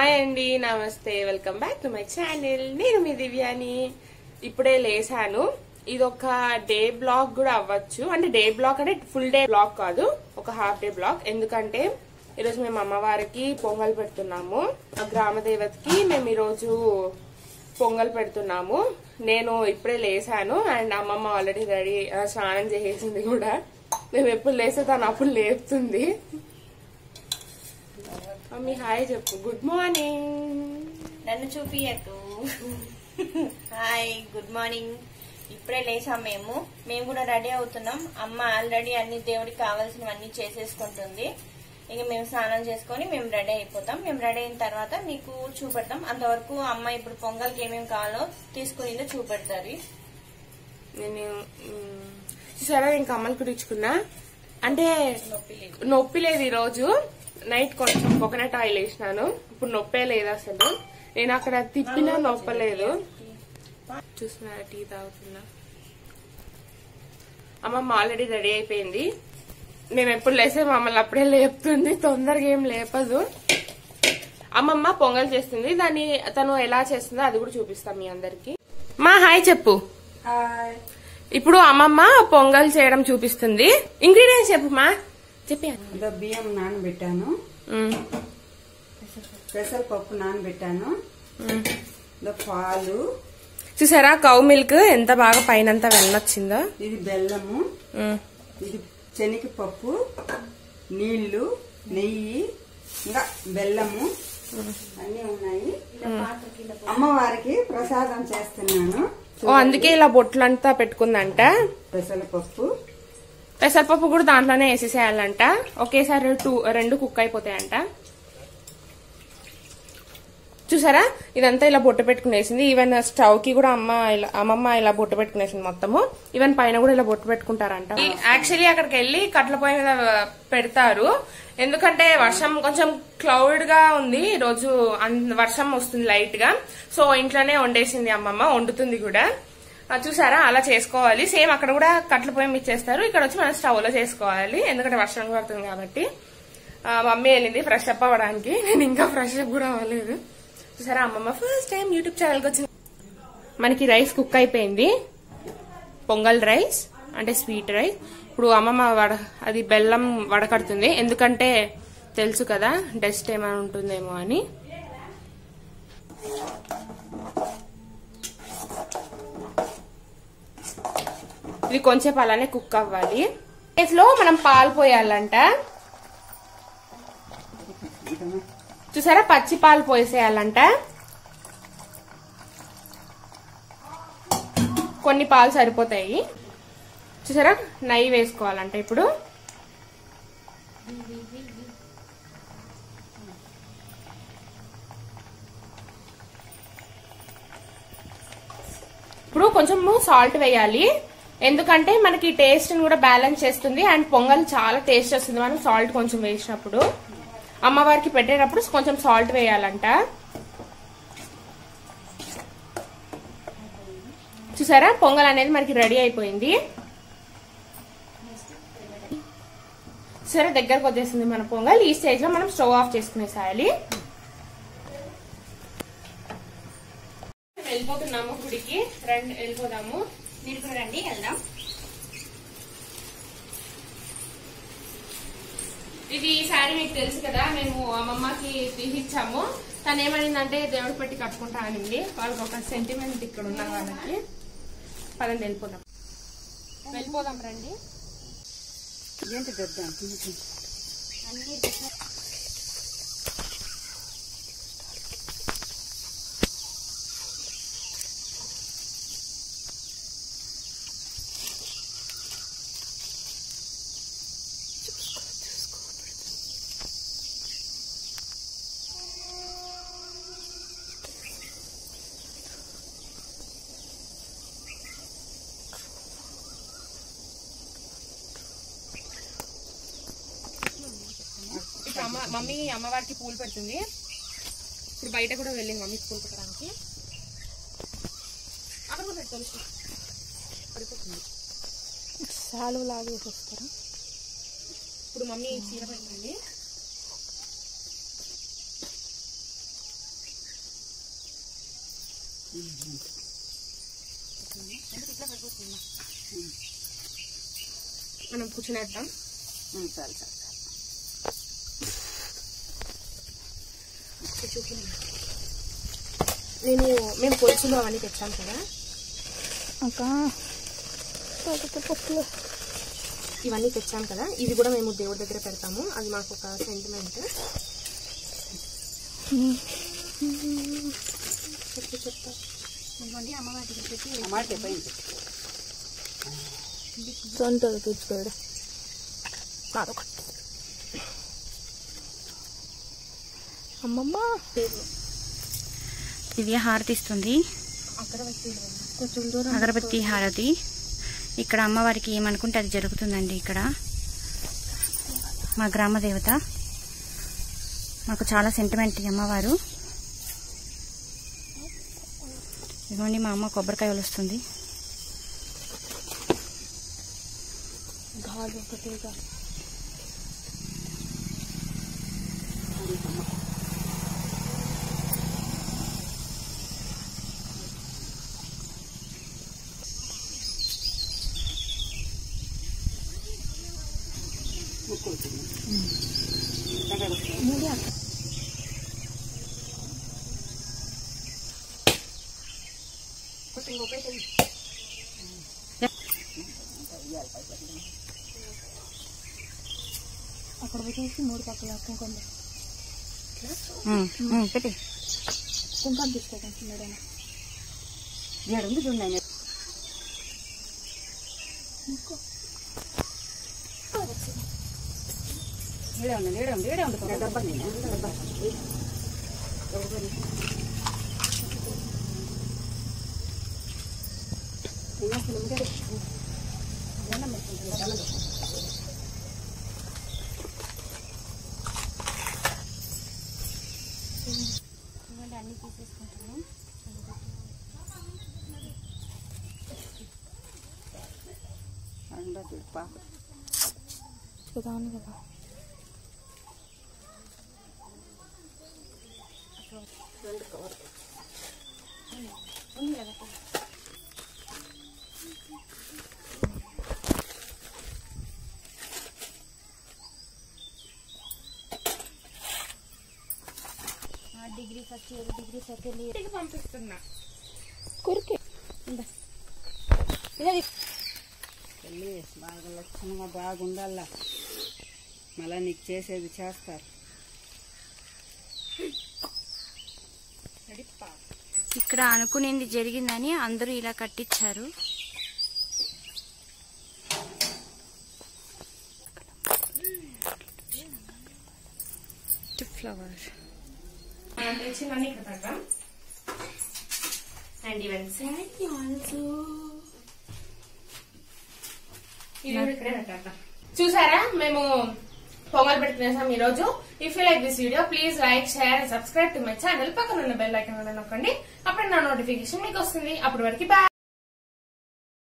Hi అండి నమస్తే welcome back to my channel నేను మీ దివ్యాని ఇప్పుడే లేసాను ఇది ఒక డే బ్లాగ్ కూడా అవ్వచ్చు అంటే డే బ్లాగ్ అంటే ఫుల్ డే బ్లాగ్ కాదు ఒక హాఫ్ డే బ్లాగ్ ఎందుకంటే ఈరోజు మేము అమ్మవారికి పొంగల్ పెడుతున్నాము ఆ గ్రామ దేవతకి మేము ఈరోజు పొంగల్ పెడుతున్నాము నేను ఇప్పుడే లేసాను అండ్ అమ్మమ్మ ఆల్రెడీ రెడీ స్నానం చేసేసింది కూడా మేము ఎప్పుడు లేస్తే తను అప్పుడు లేపుతుంది మమ్మీ హాయ్ చెప్పు గుడ్ మార్నింగ్ నన్ను చూపియకు హాయ్ గుడ్ మార్నింగ్ ఇప్పుడే లేచాం మేము మేము కూడా రెడీ అవుతున్నాం అమ్మ ఆల్రెడీ అన్ని దేవుడికి కావాల్సినవన్నీ చేసేసుకుంటుంది ఇక మేము స్నానం చేసుకొని మేము రెడీ అయిపోతాం మేము రెడీ అయిన తర్వాత మీకు చూపెడతాం అంతవరకు అమ్మ ఇప్పుడు పొంగల్కి ఏమేమి కావాలో తీసుకునిందో చూపెడతారు నేను మ్, చూసారా నేను కమ్మలు కుట్టించుకున్నా అంటే నొప్పి లేదు నొప్పి లేదు ఈ రోజు నైట్ కొంచెం కోకోనట్ ఆయిల్ వేసినాను ఇప్పుడు నొప్పే లేదు అసలు నేను అక్కడ తిప్పినా నొప్పలేదు చూస్తున్నా టీ తాగుతున్నా అమ్మమ్మ ఆల్రెడీ రెడీ అయిపోయింది మేము ఎప్పుడు లేసే మమ్మల్ని అప్పుడే లేపుతుంది తొందరగా ఏం లేపదు అమ్మమ్మ పొంగల్ చేస్తుంది దాన్ని తను ఎలా చేస్తుందో అది కూడా చూపిస్తాం మీ అందరికి మా హాయ్ చెప్పు ఇప్పుడు అమ్మమ్మ పొంగల్ చేయడం చూపిస్తుంది ఇంగ్రీడియంట్స్ చెప్పు మా చెప్పి ఇదో బియ్యం నానబెట్టాను పెసరపప్పు నానబెట్టాను ఇదో పాలు చూసారా కౌ మిల్క్ ఎంత బాగా పైన వెన్నొచ్చిందో ఇది బెల్లము ఉమ్. ఇది శనగపప్పు నీళ్లు నెయ్యి ఇంకా బెల్లము అన్ని ఉన్నాయి అమ్మవారికి ప్రసాదం చేస్తున్నాను ఓ అందుకే ఇలా బొట్లంతా పెట్టుకుందంట పెసరపప్పు పెసరపప్పు కూడా దాంట్లోనే వేసేసేయాలంట ఒకేసారి టూ రెండు కుక్ అయిపోతాయంట చూసారా ఇదంతా ఇలా బొట్టు పెట్టుకునేసింది ఈవెన్ స్టవ్ కి కూడా అమ్మ ఇలా అమ్మమ్మ ఇలా బొట్టు పెట్టుకునేసింది మొత్తము ఈవెన్ పైన కూడా ఇలా బొట్టు పెట్టుకుంటారంట యాక్చువల్లీ అక్కడికి వెళ్ళి కట్ల పొయ్యి మీద పెడతారు ఎందుకంటే వర్షం కొంచెం క్లౌడ్ గా ఉంది ఈ రోజు అన్- వర్షం వస్తుంది లైట్ గా సో ఇంట్లోనే వండేసింది అమ్మమ్మ వండుతుంది కూడా ఆ, చూసారా అలా చేసుకోవాలి సేమ్ అక్కడ కూడా కట్ల పొయ్యి మీద చేస్తారు ఇక్కడ వచ్చి మనం స్టవ్ లో చేసుకోవాలి ఎందుకంటే వర్షం పడుతుంది కాబట్టి ఆ, మమ్మీ వెళ్ళింది ఫ్రెష్ అప్ అవ్వడానికి నేను ఇంకా ఫ్రెష్ అప్ కూడా అవ్వలేదు చూసారా అమ్మమ్మ ఫస్ట్ టైం యూట్యూబ్ ఛానల్కి వచ్చింది మనకి రైస్ కుక్ అయిపోయింది పొంగల్ రైస్ అంటే స్వీట్ రైస్ ఇప్పుడు అమ్మమ్మ వడ అది బెల్లం వడకడుతుంది ఎందుకంటే తెలుసు కదా డస్ట్ ఏమైనా ఉంటుందేమో అని ఇది కొంచెం అలానే కుక్ అవ్వాలి లో మనం పాలు పోయాలంట చూసారా పచ్చి పాలు పోసేయాలంట కొన్ని పాలు సరిపోతాయి చూసారా నెయ్యి వేసుకోవాలంట ఇప్పుడు ఇప్పుడు కొంచెం సాల్ట్ వేయాలి ఎందుకంటే మనకి టేస్ట్ కూడా బ్యాలెన్స్ చేస్తుంది అండ్ పొంగల్ చాలా టేస్ట్ వస్తుంది మనం సాల్ట్ కొంచెం వేసినప్పుడు అమ్మవారికి పెట్టేటప్పుడు కొంచెం సాల్ట్ వేయాలంట చూసారా పొంగల్ అనేది మనకి రెడీ అయిపోయింది సరే దగ్గరకు వచ్చేసింది మన పొంగల్ ఈ స్టేజ్ లో మనం స్టవ్ ఆఫ్ చేసుకునేసేయాలి వెళ్ళిపోతున్నాము గుడికి రండి వెళ్ళిపోదాము మీరు కూడా రండి వెళ్దాం ఇది శారీ మీకు తెలుసు కదా మేము అమ్మమ్మకి తీసిచ్చాము తను ఏమనిందంటే దేవుడి పెట్టి కట్టుకుంటా అనింది వాళ్ళకి ఒక సెంటిమెంట్ ఇక్కడ ఉన్న వాళ్ళకి పదండి వెళ్ళిపోదాం వెళ్ళిపోదాం రండి ఏంటి గద్దాం ఇప్పుడు అమ్మ మమ్మీ అమ్మవారికి పూలు పెడుతుంది ఇప్పుడు బయట కూడా వెళ్ళింది మమ్మీ పూలు పెట్టడానికి అక్కడ కూడా పెట్టు తెలుసు పడిపోతుంది సాలు లాగేసి వస్తారా ఇప్పుడు మమ్మీ చీర పెట్టండి మనం కూర్చునేద్దాం ఉమ్, చాలు చాలు చాలు నేను మేము పులుసులు అవన్నీ తెచ్చాం కదా ఇవన్నీ తెచ్చాం కదా ఇది కూడా మేము దేవుడి దగ్గర పెడతాము అది మాకు ఒక సెంటిమెంట్ చెప్తా మాట అయిపోయింది సొంతగా తెచ్చుకోవడం అదొకటి అమ్మమ్మ దివ్య హారతి ఇస్తుంది అక్కడ కొంచెం దూరం అగరబత్తి హారతి ఇక్కడ అమ్మవారికి ఏమనుకుంటే అది జరుగుతుందండి ఇక్కడ మా గ్రామ దేవత మాకు చాలా సెంటిమెంట్ ఈ అమ్మవారు ఇదిగోండి మా అమ్మ కొబ్బరికాయ వస్తుంది గాలి ఒకటే గాలి అక్కడ వచ్చేసి మూడు పక్కల కుంకుమ ఉమ్, ఉమ్, పెట్టి కుంకుమ తీసుకోవడం మేడం ఏడు ఉంది చూడండి ఈడే ఉంది ఈడే ఉంది ఈడే ఉంది డబ్బా నేను డబ్బా అన్ని తీసేసుకుంటాను అండ పాప ప్రధాని కదా degree first year degree second year ఇంటికి పంపిస్తున్నా కొరికే తల్లి బాగా లక్షణంగా బాగుండాలా మళ్ళా నీకు చేసేది చేస్తారు ఇక్కడ అనుకునేది జరిగిందని అందరూ ఇలా కట్టించారు ఫ్లవర్ మనం తెచ్చినవన్నీ ఇక్కడ పెడదాం అండ్ ఈవెన్ శారీ ఆల్సో ఇది ఇక్కడే పెట్టేద్దాం చూసారా మేము పొంగల్ పెట్టుకునేసాం ఈ రోజు if you like this video please like share and subscribe to my channel పక్కన ఉన్న బెల్ ఐకాన్ కూడా నొక్కండి అప్పుడు నా నోటిఫికేషన్ మీకు వస్తుంది అప్పటి వరకు బాయ్